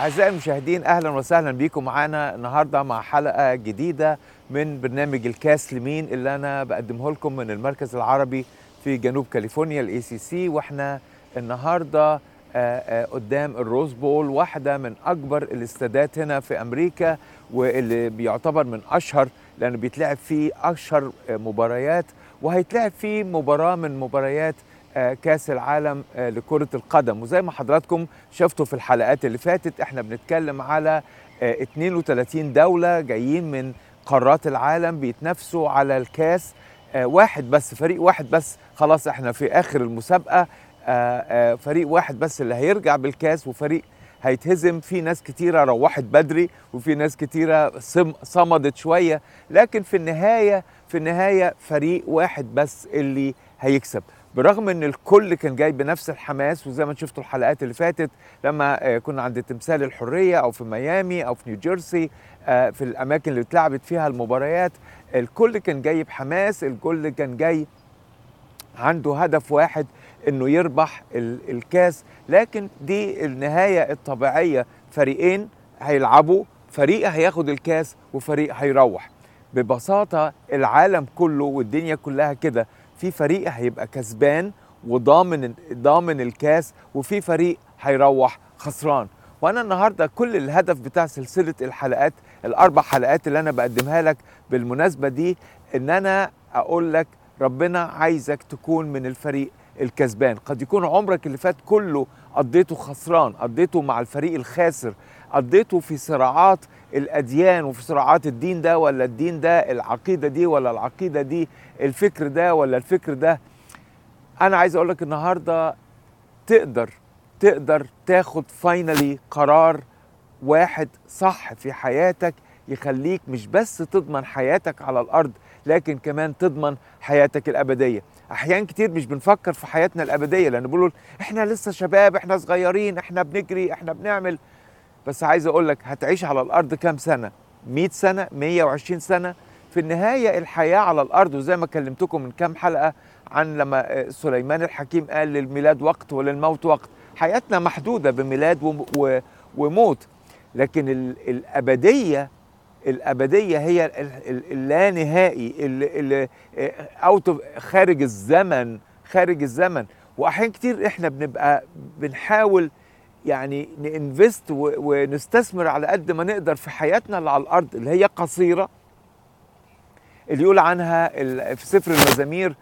أعزائي المشاهدين أهلا وسهلا بيكم معانا النهاردة مع حلقة جديدة من برنامج الكاس لمين اللي أنا بقدمه لكم من المركز العربي في جنوب كاليفورنيا الاي سي سي واحنا النهارده آه، آه، قدام الروز بول واحده من اكبر الاستادات هنا في امريكا واللي بيعتبر من اشهر لانه بيتلعب فيه اشهر آه، مباريات وهيتلعب فيه مباراه من مباريات آه، كاس العالم آه، لكرة القدم وزي ما حضراتكم شفتوا في الحلقات اللي فاتت احنا بنتكلم على آه، 32 دولة جايين من قارات العالم بيتنافسوا على الكاس آه، واحد بس فريق واحد بس خلاص احنا في اخر المسابقة آه، آه، فريق واحد بس اللي هيرجع بالكاس وفريق هيتهزم في ناس كتيرة روحت بدري وفي ناس كتيرة صم- صمدت شوية لكن في النهاية في النهاية فريق واحد بس اللي هيكسب برغم ان الكل كان جاي بنفس الحماس وزي ما شفتوا الحلقات اللي فاتت لما آه، كنا عند تمثال الحريه او في ميامي او في نيوجيرسي آه، في الاماكن اللي اتلعبت فيها المباريات الكل كان جاي بحماس الكل كان جاي عنده هدف واحد انه يربح ال- الكاس لكن دي النهايه الطبيعيه فريقين هيلعبوا فريق هياخد الكاس وفريق هيروح ببساطه العالم كله والدنيا كلها كده في فريق هيبقى كسبان وضامن ضامن الكاس وفي فريق هيروح خسران وانا النهارده كل الهدف بتاع سلسله الحلقات الاربع حلقات اللي انا بقدمها لك بالمناسبه دي ان انا اقول لك ربنا عايزك تكون من الفريق الكسبان قد يكون عمرك اللي فات كله قضيته خسران قضيته مع الفريق الخاسر قضيته في صراعات الاديان وفي صراعات الدين ده ولا الدين ده العقيده دي ولا العقيده دي الفكر ده ولا الفكر ده انا عايز اقول لك النهارده تقدر تقدر تاخد فاينلي قرار واحد صح في حياتك يخليك مش بس تضمن حياتك على الارض لكن كمان تضمن حياتك الابديه احيان كتير مش بنفكر في حياتنا الابديه لان بيقولوا احنا لسه شباب احنا صغيرين احنا بنجري احنا بنعمل بس عايز اقول لك هتعيش على الارض كام سنه 100 سنه 120 سنه في النهايه الحياه على الارض وزي ما كلمتكم من كام حلقه عن لما آه، سليمان الحكيم قال للميلاد وقت وللموت وقت حياتنا محدوده بميلاد وم- و- وموت لكن ال- الابديه الابديه هي ال- ال- اللانهائي اللي, اللي اوت خارج الزمن خارج الزمن واحيان كتير احنا بنبقى بنحاول يعني ننفست و- ونستثمر على قد ما نقدر في حياتنا اللي على الارض اللي هي قصيره اللي يقول عنها ال- في سفر المزامير